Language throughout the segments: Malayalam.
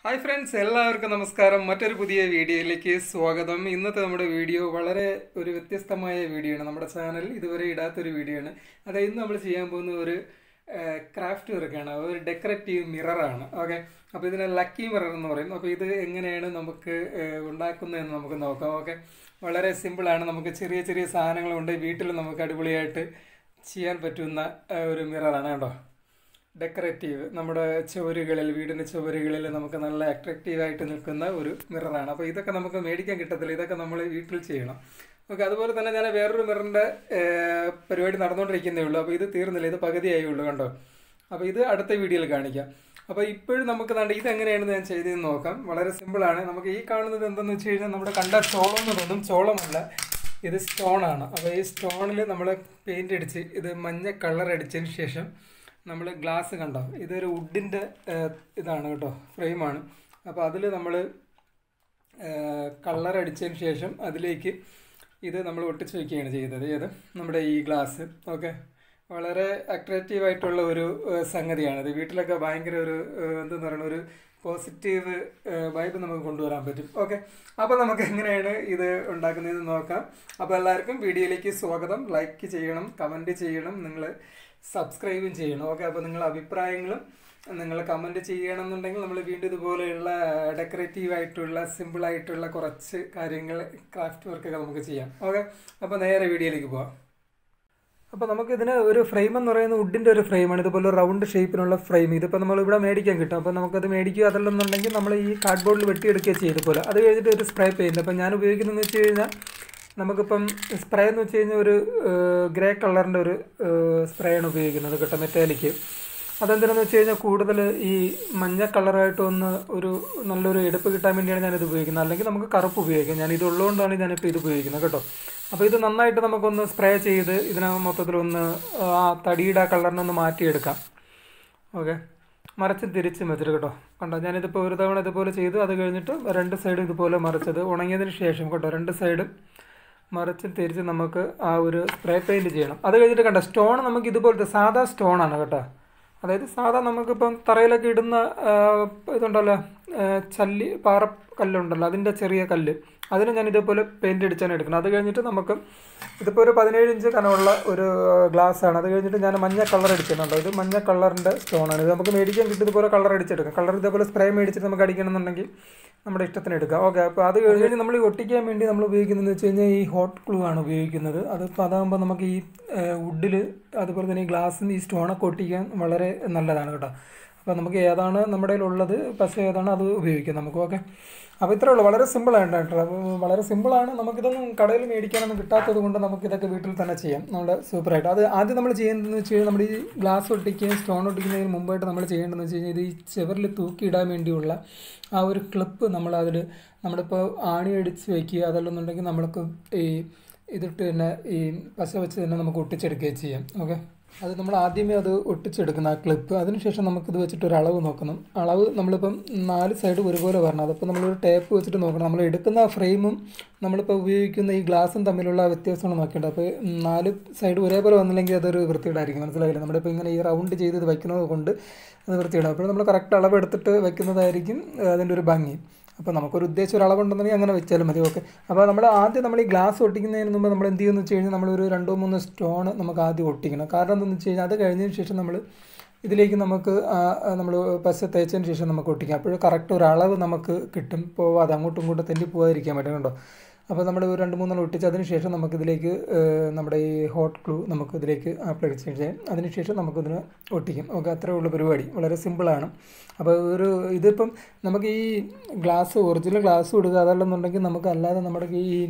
ഹായ് ഫ്രണ്ട്സ് എല്ലാവർക്കും നമസ്കാരം മറ്റൊരു പുതിയ വീഡിയോയിലേക്ക് സ്വാഗതം ഇന്നത്തെ നമ്മുടെ വീഡിയോ വളരെ ഒരു വ്യത്യസ്തമായ വീഡിയോ ആണ് നമ്മുടെ ചാനൽ ഇതുവരെ ഇടാത്തൊരു വീഡിയോ ആണ് അതായത് ഇന്ന് നമ്മൾ ചെയ്യാൻ പോകുന്ന ഒരു ക്രാഫ്റ്റ് വർക്കാണ് ഒരു ഡെക്കറേറ്റീവ് മിററാണ് ഓക്കെ അപ്പോൾ ഇതിനെ ലക്കി മിറർ എന്ന് പറയും അപ്പോൾ ഇത് എങ്ങനെയാണ് നമുക്ക് ഏഹ്, ഉണ്ടാക്കുന്നതെന്ന് നമുക്ക് നോക്കാം ഓക്കെ വളരെ സിമ്പിളാണ് നമുക്ക് ചെറിയ ചെറിയ സാധനങ്ങളുണ്ട് വീട്ടിൽ നമുക്ക് അടിപൊളിയായിട്ട് ചെയ്യാൻ പറ്റുന്ന ഏഹ്, ഒരു മിററാണ് കേട്ടോ ഡെക്കറേറ്റീവ് നമ്മുടെ ചുവരുകളിൽ വീടിൻ്റെ ചുവരുകളിൽ നമുക്ക് നല്ല അട്രാക്റ്റീവ് ആയിട്ട് നിൽക്കുന്ന ഒരു മിററാണ് അപ്പോൾ ഇതൊക്കെ നമുക്ക് മേടിക്കാൻ കിട്ടത്തില്ല ഇതൊക്കെ നമ്മൾ വീട്ടിൽ ചെയ്യണം ഓക്കെ അതുപോലെ തന്നെ ഞാൻ വേറൊരു മിററിൻ്റെ പരിപാടി നടന്നുകൊണ്ടിരിക്കുന്നേ ഉള്ളൂ അപ്പോൾ ഇത് തീർന്നില്ല ഇത് പകുതിയായേ ഉള്ളൂ കണ്ടോ അപ്പോൾ ഇത് അടുത്ത വീഡിയോയിൽ കാണിക്കാം അപ്പോൾ ഇപ്പോഴും നമുക്ക് കണ്ട ഇത് എങ്ങനെയാണ് ഞാൻ ചെയ്തതെന്ന് നോക്കാം വളരെ സിമ്പിളാണ് നമുക്ക് ഈ കാണുന്നത് എന്തെന്ന് വെച്ച് കഴിഞ്ഞാൽ നമ്മുടെ കണ്ട ചോളം എന്ന് തോന്നും ചോളമല്ല ഇത് സ്റ്റോണാണ് അപ്പോൾ ഈ സ്റ്റോണിൽ നമ്മൾ പെയിൻ്റ് അടിച്ച് ഇത് മഞ്ഞ കളർ അടിച്ചതിന് ശേഷം നമ്മൾ ഗ്ലാസ് കണ്ടോ ഇതൊരു വുഡിൻ്റെ ഇതാണ് കേട്ടോ ഫ്രെയിമാണ് അപ്പോൾ അതിൽ നമ്മൾ കളർ അടിച്ചതിന് ശേഷം അതിലേക്ക് ഇത് നമ്മൾ ഒട്ടിച്ച് വയ്ക്കുകയാണ് ചെയ്തത് ഏത് നമ്മുടെ ഈ ഗ്ലാസ് ഓക്കെ വളരെ അട്രാക്റ്റീവ് ആയിട്ടുള്ള ഒരു ഏഹ്, സംഗതിയാണിത് വീട്ടിലൊക്കെ ഭയങ്കര ഒരു ഏഹ്, എന്തെന്ന് പറയുന്ന ഒരു പോസിറ്റീവ് വൈബ് നമുക്ക് കൊണ്ടുവരാൻ പറ്റും ഓക്കെ അപ്പോൾ നമുക്ക് എങ്ങനെയാണ് ഇത് ഉണ്ടാക്കുന്നതെന്ന് നോക്കാം അപ്പോൾ എല്ലാവർക്കും വീഡിയോയിലേക്ക് സ്വാഗതം ലൈക്ക് ചെയ്യണം കമൻറ്റ് ചെയ്യണം നിങ്ങൾ സബ്സ്ക്രൈബും ചെയ്യണം ഓക്കെ അപ്പോൾ നിങ്ങളുടെ അഭിപ്രായങ്ങളും നിങ്ങൾ കമൻറ്റ് ചെയ്യണമെന്നുണ്ടെങ്കിൽ നമ്മൾ വീണ്ടും ഇതുപോലെയുള്ള ഡെക്കറേറ്റീവ് ആയിട്ടുള്ള സിമ്പിൾ ആയിട്ടുള്ള കുറച്ച് കാര്യങ്ങൾ ക്രാഫ്റ്റ് വർക്കൊക്കെ നമുക്ക് ചെയ്യാം ഓക്കെ അപ്പോൾ നേരെ വീഡിയോയിലേക്ക് പോവാം അപ്പോൾ നമുക്ക് ഇതിന് ഒരു ഫ്രെയിം എന്ന് പറയുന്ന വുഡിൻ്റെ ഒരു ഫ്രെയിമാണ് ഇതുപോലെ റൗണ്ട് ഷേപ്പിനുള്ള ഫ്രെയിം ഇതിപ്പോൾ നമ്മൾ ഇവിടെ മേടിക്കാൻ കിട്ടും അപ്പോൾ നമുക്കത് മേടിക്കുക അതല്ലെന്നുണ്ടെങ്കിൽ നമ്മൾ ഈ കാർഡ്ബോർഡിൽ വെട്ടിയെടുക്കുക ചെയ്തപോലെ അത് കഴിഞ്ഞിട്ട് ഒരു സ്പ്രേ പെയിൻറ്റ് അപ്പോൾ ഞാൻ ഉപയോഗിക്കുന്നതെന്ന് വെച്ച് കഴിഞ്ഞാൽ നമുക്കിപ്പം സ്പ്രേ എന്ന് വെച്ച് കഴിഞ്ഞാൽ ഒരു ഗ്രേ കളറിൻ്റെ ഒരു സ്പ്രേ ആണ് ഉപയോഗിക്കുന്നത് കേട്ടോ മെറ്റാലിക്ക് അതെന്തിനാന്ന് വെച്ച് കഴിഞ്ഞാൽ കൂടുതൽ ഈ മഞ്ഞ കളറായിട്ട് ഒന്ന് ഒരു നല്ലൊരു എടുപ്പ് കിട്ടാൻ വേണ്ടിയാണ് ഞാനിത് ഉപയോഗിക്കുന്നത് അല്ലെങ്കിൽ നമുക്ക് കറുപ്പ് ഉപയോഗിക്കാം ഞാൻ ഇത് ഉള്ളതുകൊണ്ടാണ് ഞാനിപ്പോൾ ഇത് ഉപയോഗിക്കുന്നത് കേട്ടോ അപ്പോൾ ഇത് നന്നായിട്ട് നമുക്കൊന്ന് സ്പ്രേ ചെയ്ത് ഇതിനെ മൊത്തത്തിലൊന്ന് ആ തടിയുടെ ആ കളറിനൊന്ന് മാറ്റിയെടുക്കാം ഓക്കെ മറിച്ച് തിരിച്ച് വെച്ചിട്ട് കേട്ടോ കണ്ടോ ഞാനിതിപ്പോൾ ഒരു തവണ ഇതുപോലെ ചെയ്തു അത് കഴിഞ്ഞിട്ട് രണ്ട് സൈഡും ഇതുപോലെ മറിച്ചത് ഉണങ്ങിയതിന് ശേഷം കേട്ടോ രണ്ട് സൈഡും മറിച്ച് തിരിച്ച് നമുക്ക് ആ ഒരു സ്പ്രേ പെയിൻറ്റ് ചെയ്യണം അത് കഴിഞ്ഞിട്ട് കണ്ടോ സ്റ്റോൺ നമുക്ക് ഇതുപോലത്തെ സാധാ സ്റ്റോൺ ആണ് കേട്ടോ അതായത് സാധാ നമുക്കിപ്പം തറയിലൊക്കെ ഇടുന്ന ആ, ഇതുണ്ടല്ലോ ആ, ചല്ലി പാറ കല്ലുണ്ടല്ലോ അതിൻ്റെ ചെറിയ കല്ല് അതിന് ഞാൻ ഇതേപോലെ പെയിൻ്റ് അടിച്ചാണ് എടുക്കുന്നത് അത് കഴിഞ്ഞിട്ട് നമുക്ക് ഇതിപ്പോൾ ഒരു പതിനേഴ് ഇഞ്ച് കനമുള്ള ഒരു ഗ്ലാസ് ആണ് അത് കഴിഞ്ഞിട്ട് ഞാൻ മഞ്ഞ കളർ അടിച്ചിട്ടുണ്ടോ ഇത് മഞ്ഞ കളറിൻ്റെ സ്റ്റോണാണ് ഇത് നമുക്ക് മേടിക്കാൻ കിട്ടും ഇതുപോലെ കളർ അടിച്ചെടുക്കാം കളർ ഇതേപോലെ സ്പ്രേ മേടിച്ചിട്ട് നമുക്ക് അടിക്കണമെന്നുണ്ടെങ്കിൽ നമ്മുടെ ഇഷ്ടത്തിന് എടുക്കാം ഓക്കെ അപ്പോൾ അത് കഴിഞ്ഞ് നമ്മൾ ഈ ഒട്ടിക്കാൻ വേണ്ടി നമ്മൾ ഉപയോഗിക്കുന്നതെന്ന് വെച്ച് കഴിഞ്ഞാൽ ഈ ഹോട്ട് ഗ്ലൂ ആണ് ഉപയോഗിക്കുന്നത് അതിപ്പോൾ അതാകുമ്പോൾ നമുക്ക് ഈ വുഡിൽ അതുപോലെ തന്നെ ഈ ഗ്ലാസ്സിന് ഈ സ്റ്റോണൊക്കെ ഒട്ടിക്കാൻ വളരെ നല്ലതാണ് കേട്ടോ അപ്പോൾ നമുക്ക് ഏതാണ് നമ്മുടെ കയ്യിലുള്ളത് പക്ഷേ ഏതാണ് അത് ഉപയോഗിക്കാം നമുക്ക് ഓക്കെ അപ്പോൾ ഇത്രേ ഉള്ളൂ വളരെ സിമ്പിളാണ് കേട്ടോ അപ്പോൾ വളരെ സിമ്പിളാണ് നമുക്കിതൊന്നും കടയിൽ മേടിക്കാനൊന്നും കിട്ടാത്തത് കൊണ്ട് നമുക്കിതൊക്കെ വീട്ടിൽ തന്നെ ചെയ്യാം നമ്മുടെ സൂപ്പറായിട്ട് അത് ആദ്യം നമ്മൾ ചെയ്യേണ്ടതെന്ന് വെച്ച് കഴിഞ്ഞാൽ നമ്മുടെ ഈ ഗ്ലാസ് ഒട്ടിക്കുകയും സ്റ്റോൺ ഒട്ടിക്കുന്നതിന് മുമ്പായിട്ട് നമ്മൾ ചെയ്യേണ്ടതെന്ന് വെച്ച് കഴിഞ്ഞാൽ ഇത് ഈ ചെവറിൽ തൂക്കിയിടാൻ വേണ്ടിയുള്ള ആ ഒരു ക്ലിപ്പ് നമ്മൾ അതിൽ നമ്മളിപ്പോൾ ആണി അടിച്ച് വയ്ക്കുക അതല്ലെന്നുണ്ടെങ്കിൽ നമ്മൾക്ക് ഈ ഇതിട്ട് തന്നെ ഈ പശ വെച്ച് തന്നെ നമുക്ക് ഒട്ടിച്ചെടുക്കുകയും ചെയ്യാം ഓക്കെ അത് നമ്മൾ ആദ്യമേ അത് ഒട്ടിച്ചെടുക്കുന്ന ആ ക്ലിപ്പ് അതിനുശേഷം നമുക്കിത് വെച്ചിട്ട് ഒരു അളവ് നോക്കണം അളവ് നമ്മളിപ്പം നാല് സൈഡ് ഒരുപോലെ വരണം അതിപ്പോൾ നമ്മളൊരു ടേപ്പ് വെച്ചിട്ട് നോക്കണം നമ്മൾ എടുക്കുന്ന ആ ഫ്രെയിമും നമ്മളിപ്പോൾ ഉപയോഗിക്കുന്ന ഈ ഗ്ലാസും തമ്മിലുള്ള ആ വ്യത്യാസമാണ് നോക്കേണ്ടത് അപ്പോൾ നാല് സൈഡ് ഒരേപോലെ വന്നില്ലെങ്കിൽ അതൊരു വൃത്തികേടായിരിക്കും മനസ്സിലായില്ല നമ്മളിപ്പോൾ ഇങ്ങനെ ഈ റൗണ്ട് ചെയ്ത് ഇത് വയ്ക്കുന്നത് കൊണ്ട് അത് വൃത്തിയിടാം അപ്പോൾ നമ്മൾ കറക്റ്റ് അളവ് എടുത്തിട്ട് വെക്കുന്നതായിരിക്കും അതിൻ്റെ ഒരു ഭംഗി അപ്പോൾ നമുക്കൊരു ഉദ്ദേശം ഒരു അളവുണ്ടെന്നുണ്ടെങ്കിൽ അങ്ങനെ വെച്ചാലും മതി ഓക്കെ അപ്പോൾ നമ്മൾ ആദ്യം നമ്മൾ ഈ ഗ്ലാസ് ഒട്ടിക്കുന്നതിന് മുമ്പ് നമ്മൾ എന്ത് ചെയ്യുമെന്ന് വെച്ച് കഴിഞ്ഞാൽ നമ്മളൊരു രണ്ടോ മൂന്നോ സ്റ്റോൺ നമുക്ക് ആദ്യം ഒട്ടിക്കണം കാരണം എന്താണെന്ന് വെച്ച് കഴിഞ്ഞാൽ അത് കഴിഞ്ഞതിന് ശേഷം നമ്മൾ ഇതിലേക്ക് നമുക്ക് നമ്മൾ പശ തേച്ചതിന് ശേഷം നമുക്ക് ഒട്ടിക്കാം അപ്പോൾ കറക്റ്റ് ഒരു അളവ് നമുക്ക് കിട്ടും പോവാതെ അങ്ങോട്ടും ഇങ്ങോട്ടും തെന്നി പോകാതിരിക്കാൻ പറ്റും കേട്ടോ അപ്പോൾ നമ്മൾ ഒരു രണ്ട് മൂന്നെണ്ണം ഒട്ടിച്ചതിന് ശേഷം നമുക്കിതിലേക്ക് ഏഹ്, നമ്മുടെ ഈ ഹോട്ട് ഗ്ലൂ നമുക്ക് ഇതിലേക്ക് അപ്ലൈ ചെയ്യാം അതിനുശേഷം നമുക്കിതിന് ഒട്ടിക്കും ഓക്കെ അത്രേ ഉള്ള പരിപാടി വളരെ സിമ്പിളാണ് അപ്പോൾ ഒരു ഇതിപ്പം നമുക്ക് ഈ ഗ്ലാസ് ഒറിജിനൽ ഗ്ലാസ് കൊടുക്കുക അതല്ലെന്നുണ്ടെങ്കിൽ നമുക്ക് അല്ലാതെ നമ്മുടെ ഈ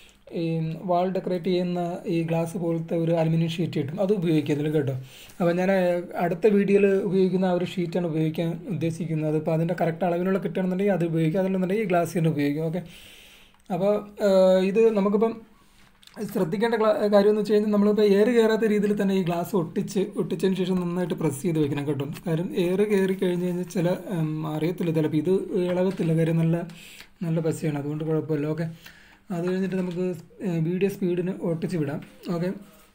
ഈ വാൾ ഡെക്കറേറ്റ് ചെയ്യുന്ന ഈ ഗ്ലാസ് പോലത്തെ ഒരു അലുമിനിയം ഷീറ്റ് കിട്ടും അത് ഉപയോഗിക്കുക ഇതിൽ കേട്ടോ അപ്പോൾ ഞാൻ അടുത്ത വീഡിയോയിൽ ഉപയോഗിക്കുന്ന ആ ഒരു ഷീറ്റാണ് ഉപയോഗിക്കാൻ ഉദ്ദേശിക്കുന്നത് അപ്പോൾ അതിൻ്റെ കറക്റ്റ് അളവിനുള്ള കിട്ടുകയാണെന്നുണ്ടെങ്കിൽ അത് ഉപയോഗിക്കുക അതല്ലെന്നുണ്ടെങ്കിൽ ഈ ഗ്ലാസ് തന്നെ ഉപയോഗിക്കും ഓക്കെ അപ്പോൾ ഇത് നമുക്കിപ്പം ശ്രദ്ധിക്കേണ്ട ക്ലാ കാര്യം എന്ന് വെച്ച് കഴിഞ്ഞാൽ നമ്മളിപ്പോൾ എയർ കയറാത്ത രീതിയിൽ തന്നെ ഈ ഗ്ലാസ് ഒട്ടിച്ച് ഒട്ടിച്ചതിന് ശേഷം നന്നായിട്ട് പ്രസ് ചെയ്ത് വെക്കണം കേട്ടോ കാര്യം എയർ കയറി കഴിഞ്ഞ് കഴിഞ്ഞാൽ ചില ഉം, അറിയത്തില്ല ചിലപ്പോൾ ഇത് ഇളകത്തില്ല കാര്യം നല്ല നല്ല പശയാണ് അതുകൊണ്ട് കുഴപ്പമില്ല ഓക്കെ അത് കഴിഞ്ഞിട്ട് നമുക്ക് വീഡിയോ സ്പീഡിന് ഒട്ടിച്ച് വിടാം ഓക്കെ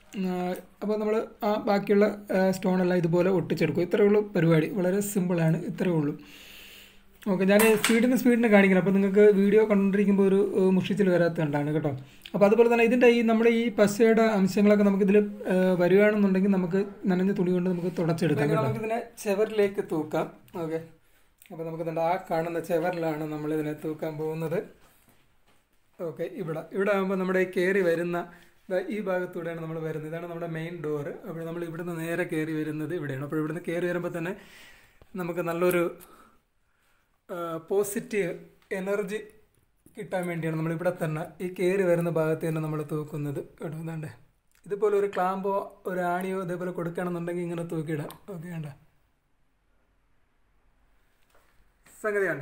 അപ്പോൾ നമ്മൾ ആ ബാക്കിയുള്ള സ്റ്റോണെല്ലാം ഇതുപോലെ ഒട്ടിച്ചെടുക്കും ഇത്രയേ ഉള്ളൂ പരിപാടി വളരെ സിമ്പിളാണ് ഇത്രയേ ഉള്ളൂ ഓക്കെ ഞാൻ സ്പീഡിന് സ്പീഡിന് കാണിക്കണം അപ്പോൾ നിങ്ങൾക്ക് വീഡിയോ കണ്ടിരിക്കുമ്പോൾ ഒരു ഏഹ്, മുഷിച്ചിൽ വരാത്ത കണ്ടാണ് കേട്ടോ അപ്പോൾ അതുപോലെ തന്നെ ഇതിൻ്റെ ഈ നമ്മുടെ ഈ പശയുടെ അംശങ്ങളൊക്കെ നമുക്ക് ഇതിൽ വരികയാണെന്നുണ്ടെങ്കിൽ നമുക്ക് നനഞ്ഞ തുണി കൊണ്ട് നമുക്ക് തുടച്ചെടുക്കാം നമുക്ക് ഇതിനെ ചെവറിലേക്ക് തൂക്കാം ഓക്കെ അപ്പോൾ നമുക്ക് ഇതിൻ്റെ ആ കാണുന്ന ചെവറിലാണ് നമ്മൾ ഇതിനെ തൂക്കാൻ പോകുന്നത് ഓക്കെ ഇവിടെ ഇവിടെ ആകുമ്പോൾ നമ്മുടെ ഈ കയറി വരുന്ന ദാ ഈ ഭാഗത്തൂടെയാണ് നമ്മൾ വരുന്നത് ഇതാണ് നമ്മുടെ മെയിൻ ഡോറ് അപ്പോൾ നമ്മൾ ഇവിടുന്ന് നേരെ കയറി വരുന്നത് ഇവിടെയാണ് അപ്പോൾ ഇവിടുന്ന് കയറി വരുമ്പോൾ തന്നെ നമുക്ക് നല്ലൊരു പോസിറ്റീവ് എനർജി കിട്ടാൻ വേണ്ടിയാണ് നമ്മൾ ഇവിടെ തന്നെ ഈ കയറി വരുന്ന ഭാഗത്ത് തന്നെ നമ്മൾ തൂക്കുന്നത് കേട്ടോ ഇതാണ്ട് ഇതുപോലെ ഒരു ക്ലാമ്പോ ഒരു ആണിയോ ഇതേപോലെ കൊടുക്കുകയാണെന്നുണ്ടെങ്കിൽ ഇങ്ങനെ തൂക്കിയിടാം ഓക്കെ വേണ്ട സംഗതി വേണ്ട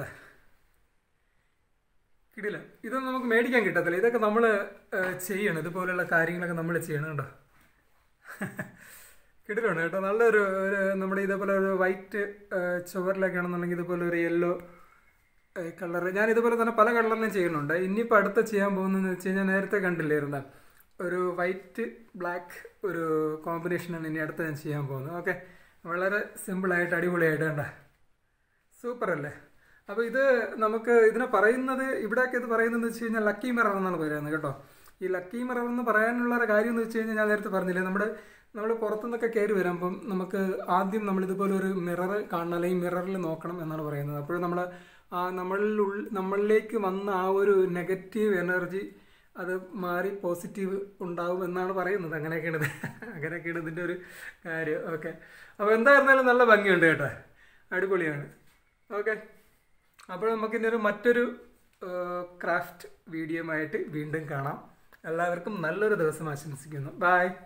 കിടില്ല ഇതൊന്നും നമുക്ക് മേടിക്കാൻ കിട്ടത്തില്ല ഇതൊക്കെ നമ്മൾ ചെയ്യണം ഇതുപോലെയുള്ള കാര്യങ്ങളൊക്കെ നമ്മൾ ചെയ്യണം കേട്ടോ കിടിലാണ് കേട്ടോ നല്ലൊരു ഒരു നമ്മുടെ ഇതേപോലെ ഒരു വൈറ്റ് ചുവരിലൊക്കെ ആണെന്നുണ്ടെങ്കിൽ ഇതുപോലെ ഒരു യെല്ലോ കളർ ഞാൻ ഇതുപോലെ തന്നെ പല കളറിലും ചെയ്യുന്നുണ്ട് ഇനിയിപ്പോൾ അടുത്ത ചെയ്യാൻ പോകുന്നതെന്ന് വെച്ച് കഴിഞ്ഞാൽ നേരത്തെ കണ്ടില്ലായിരുന്ന ഒരു വൈറ്റ് ബ്ലാക്ക് ഒരു കോമ്പിനേഷനാണ് ഇനി അടുത്ത ഞാൻ ചെയ്യാൻ പോകുന്നത് ഓക്കെ വളരെ സിമ്പിളായിട്ട് അടിപൊളിയായിട്ട് കണ്ട സൂപ്പർ അല്ലേ അപ്പോൾ ഇത് നമുക്ക് ഇതിനെ പറയുന്നത് ഇവിടെയൊക്കെ ഇത് പറയുന്നത് വെച്ച് കഴിഞ്ഞാൽ ലക്കി മിറർ എന്നാണ് പറയുന്നത് കേട്ടോ ഈ ലക്കി മിറർ എന്ന് പറയാനുള്ള ഒരു കാര്യം എന്ന് വെച്ച് കഴിഞ്ഞാൽ ഞാൻ നേരത്തെ പറഞ്ഞില്ലേ നമ്മുടെ നമ്മൾ പുറത്തുനിന്നൊക്കെ കയറി വരുമ്പം നമുക്ക് ആദ്യം നമ്മൾ ഇതുപോലെ ഒരു മിറർ കാണണം അല്ലെങ്കിൽ മിററിൽ നോക്കണം എന്നാണ് പറയുന്നത് അപ്പോൾ നമ്മൾ ആ നമ്മളിൽ ഉൾ- നമ്മളിലേക്ക് വന്ന ആ ഒരു നെഗറ്റീവ് എനർജി അത് മാറി പോസിറ്റീവ് ഉണ്ടാവും എന്നാണ് പറയുന്നത് അങ്ങനെയൊക്കെയാണ് ഇത് അങ്ങനെയൊക്കെയാണ് ഇതിൻ്റെ ഒരു കാര്യം ഓക്കെ അപ്പോൾ എന്തായിരുന്നാലും നല്ല ഭംഗിയുണ്ട് കേട്ടോ അടിപൊളിയാണ് ഓക്കെ അപ്പോൾ നമുക്കിനി ഒരു മറ്റൊരു ക്രാഫ്റ്റ് വീഡിയോ ആയിട്ട് വീണ്ടും കാണാം എല്ലാവർക്കും നല്ലൊരു ദിവസം ആശംസിക്കുന്നു ബായ്